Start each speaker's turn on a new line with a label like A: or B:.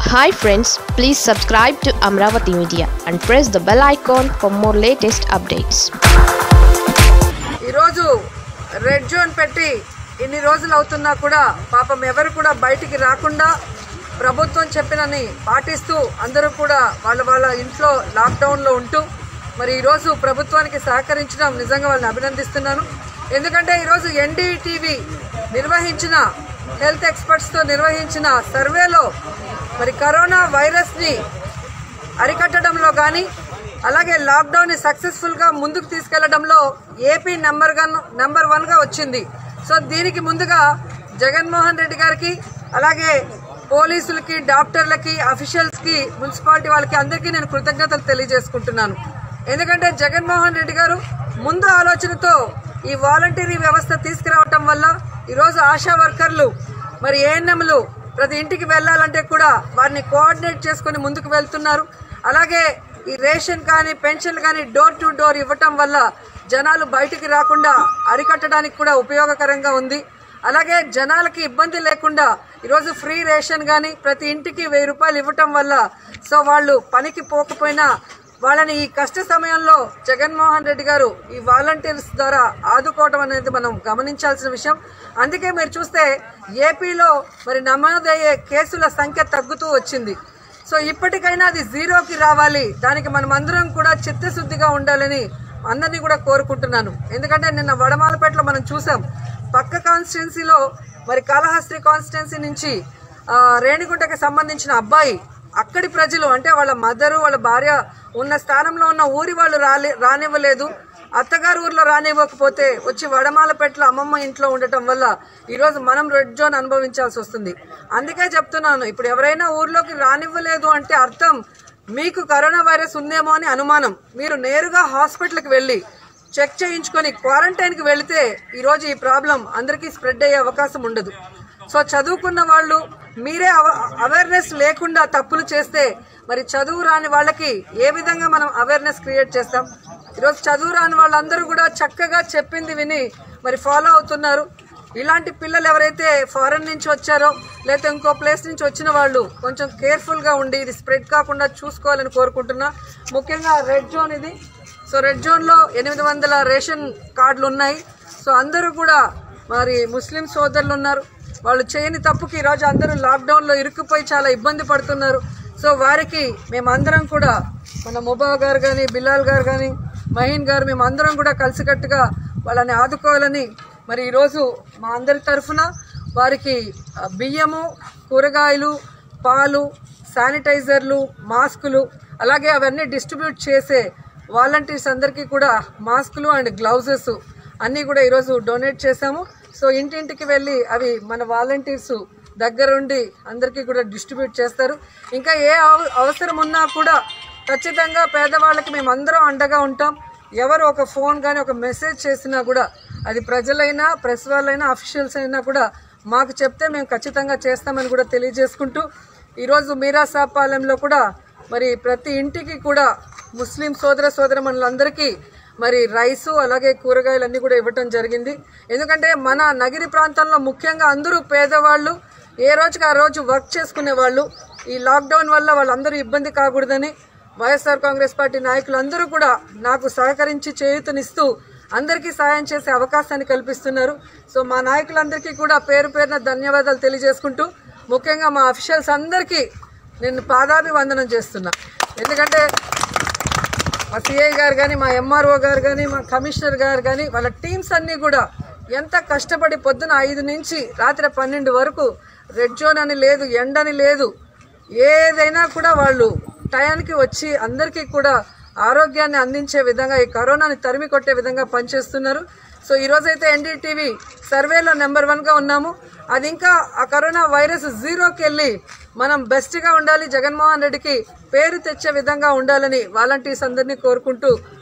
A: hi friends please subscribe to Amaravati media and press the bell icon for more latest updates
B: ఈరోజు red zone పెట్టి ఇన్ని రోజులు అవుతున్నా కూడా పాపం ఎవరు కూడా బయటికి రాకుండా ప్రభుత్వం చెప్పినని పాటిస్తూ అందరూ కూడా వాళ్ళ వాళ్ళ ఇంట్లో లాక్డౌన్లో ఉంటూ మరి ఈరోజు ప్రభుత్వానికి సహకరించడం నిజంగా వాళ్ళని అభినందిస్తున్నాను ఎందుకంటే ఈరోజు ఎన్డీటీవీ నిర్వహించిన హెల్త్ ఎక్స్పర్ట్స్తో నిర్వహించిన సర్వేలో మరి కరోనా వైరస్ని అరికట్టడంలో కానీ అలాగే లాక్డౌన్ ని సక్సెస్ఫుల్ గా ముందుకు తీసుకెళ్లడంలో ఏపీ నెంబర్ గన్ నెంబర్ వన్ గా వచ్చింది సో దీనికి ముందుగా జగన్మోహన్ రెడ్డి గారికి అలాగే పోలీసులకి డాక్టర్లకి అఫీషియల్స్ కి మున్సిపాలిటీ వాళ్ళకి అందరికీ నేను కృతజ్ఞతలు తెలియజేసుకుంటున్నాను ఎందుకంటే జగన్మోహన్ రెడ్డి గారు ముందు ఆలోచనతో ఈ వాలంటీరీ వ్యవస్థ తీసుకురావటం వల్ల ఈరోజు ఆశా వర్కర్లు మరి ఏఎన్ఎంలు ప్రతి ఇంటికి వెళ్ళాలంటే కూడా వారిని కోఆర్డినేట్ చేసుకుని ముందుకు వెళ్తున్నారు అలాగే ఈ రేషన్ కానీ పెన్షన్ కానీ డోర్ టు డోర్ ఇవ్వటం వల్ల జనాలు బయటికి రాకుండా అరికట్టడానికి కూడా ఉపయోగకరంగా ఉంది అలాగే జనాలకి ఇబ్బంది లేకుండా ఈరోజు ఫ్రీ రేషన్ కానీ ప్రతి ఇంటికి వెయ్యి రూపాయలు ఇవ్వటం వల్ల సో వాళ్ళు పనికి పోకపోయినా వాళ్ళని ఈ కష్ట సమయంలో జగన్మోహన్ రెడ్డి గారు ఈ వాలంటీర్స్ ద్వారా ఆదుకోవడం అనేది మనం గమనించాల్సిన విషయం అందుకే మీరు చూస్తే ఏపీలో మరి నమోదయ్యే కేసుల సంఖ్య తగ్గుతూ వచ్చింది సో ఇప్పటికైనా అది జీరోకి రావాలి దానికి మనం అందరం కూడా చిత్తశుద్ధిగా ఉండాలని అందరినీ కూడా కోరుకుంటున్నాను ఎందుకంటే నిన్న వడమాలపేటలో మనం చూసాం పక్క కాన్స్టిట్యున్సీలో మరి కాళహస్త్రి కాన్స్టిట్యున్సీ నుంచి ఆ, రేణిగుంటకి సంబంధించిన అబ్బాయి అక్కడి ప్రజలు అంటే వాళ్ళ మదరు వాళ్ళ భార్య ఉన్న స్థానంలో ఉన్న ఊరి వాళ్ళు రాలే రానివ్వలేదు అత్తగారు ఊర్లో రానివ్వకపోతే వచ్చి వడమాలపేటలో అమ్మమ్మ ఇంట్లో ఉండటం వల్ల ఈరోజు మనం రెడ్ జోన్ అనుభవించాల్సి వస్తుంది అందుకే చెప్తున్నాను ఇప్పుడు ఎవరైనా ఊర్లోకి రానివ్వలేదు అంటే అర్థం మీకు కరోనా వైరస్ ఉందేమో అని అనుమానం మీరు నేరుగా హాస్పిటల్కి వెళ్ళి చెక్ చేయించుకొని క్వారంటైన్కి వెళితే ఈరోజు ఈ ప్రాబ్లం అందరికీ స్ప్రెడ్ అయ్యే అవకాశం ఉండదు సో చదువుకున్న వాళ్ళు మీరే అవేర్నెస్ లేకుండా తప్పులు చేస్తే మరి చదువు రాని వాళ్ళకి ఏ విధంగా మనం అవేర్నెస్ క్రియేట్ చేస్తాం ఈరోజు చదువు రాని వాళ్ళందరూ కూడా చక్కగా చెప్పింది విని మరి ఫాలో అవుతున్నారు ఇలాంటి పిల్లలు ఎవరైతే ఫారెన్ నుంచి వచ్చారో లేకపోతే ఇంకో ప్లేస్ నుంచి వచ్చిన వాళ్ళు కొంచెం కేర్ఫుల్గా ఉండి ఇది స్ప్రెడ్ కాకుండా చూసుకోవాలని కోరుకుంటున్నా ముఖ్యంగా రెడ్ జోన్ ఇది సో రెడ్ జోన్లో ఎనిమిది వందల రేషన్ కార్డులు ఉన్నాయి సో అందరూ కూడా మరి ముస్లిం సోదరులు ఉన్నారు వాళ్ళు చేయని తప్పుకి ఈరోజు అందరూ లాక్డౌన్లో ఇరుక్కుపోయి చాలా ఇబ్బంది పడుతున్నారు సో వారికి మేమందరం కూడా మన ముబా గారు కానీ బిలాల్ గారు కానీ మహీన్ గారు మేమందరం కూడా కలిసికట్టుగా వాళ్ళని ఆదుకోవాలని మరి ఈరోజు మా అందరి తరఫున వారికి ఆ, బియ్యము కూరగాయలు పాలు శానిటైజర్లు మాస్కులు అలాగే అవన్నీ డిస్ట్రిబ్యూట్ చేసే వాలంటీర్స్ అందరికీ కూడా మాస్కులు అండ్ గ్లౌజెస్ అన్నీ కూడా ఈరోజు డొనేట్ చేశాము సో ఇంటింటికి వెళ్ళి అవి మన వాలంటీర్స్ దగ్గరుండి అందరికీ కూడా డిస్ట్రిబ్యూట్ చేస్తారు ఇంకా ఏ అవ- అవసరం ఉన్నా కూడా ఖచ్చితంగా పేదవాళ్ళకి మేము అందరం అండగా ఉంటాం ఎవరు ఒక ఫోన్ కానీ ఒక మెసేజ్ చేసినా కూడా అది ప్రజలైనా ప్రెస్ వాళ్ళైనా అఫీషియల్స్ అయినా కూడా మాకు చెప్తే మేము ఖచ్చితంగా చేస్తామని కూడా తెలియజేసుకుంటూ ఈరోజు మీరాసాపాలెంలో కూడా మరి ప్రతి ఇంటికి కూడా ముస్లిం సోదర సోదరమణులందరికీ మరి రైసు అలాగే కూరగాయలు అన్నీ కూడా ఇవ్వటం జరిగింది ఎందుకంటే మన నగిరి ప్రాంతంలో ముఖ్యంగా అందరూ పేదవాళ్ళు ఏ రోజుకి ఆ రోజు వర్క్ చేసుకునే వాళ్ళు ఈ లాక్డౌన్ వల్ల వాళ్ళందరూ ఇబ్బంది కాకూడదని వైఎస్ఆర్ కాంగ్రెస్ పార్టీ నాయకులందరూ కూడా నాకు సహకరించి చేయూతనిస్తూ అందరికీ సాయం చేసే అవకాశాన్ని కల్పిస్తున్నారు సో మా నాయకులందరికీ కూడా పేరు పేరున ధన్యవాదాలు తెలియజేసుకుంటూ ముఖ్యంగా మా అఫీషియల్స్ అందరికీ నేను పాదాభివందనం చేస్తున్నా ఎందుకంటే మా సిఐ గారు కానీ మా ఎంఆర్ఓ గారు కానీ మా కమిషనర్ గారు కానీ వాళ్ళ టీమ్స్ అన్నీ కూడా ఎంత కష్టపడి పొద్దున ఐదు నుంచి రాత్రి పన్నెండు వరకు రెడ్ జోన్ అని లేదు ఎండని లేదు ఏదైనా కూడా వాళ్ళు టయానికి వచ్చి అందరికీ కూడా ఆరోగ్యాన్ని అందించే విధంగా ఈ కరోనాని తరిమి కొట్టే విధంగా పనిచేస్తున్నారు సో ఈ రోజైతే ఎన్డీటీవీ సర్వేలో నెంబర్ వన్గా ఉన్నాము అది ఇంకా ఆ కరోనా వైరస్ జీరోకి వెళ్ళి మనం బెస్ట్గా ఉండాలి జగన్మోహన్ రెడ్డికి పేరు తెచ్చే విధంగా ఉండాలని వాలంటీర్స్ అందరినీ కోరుకుంటూ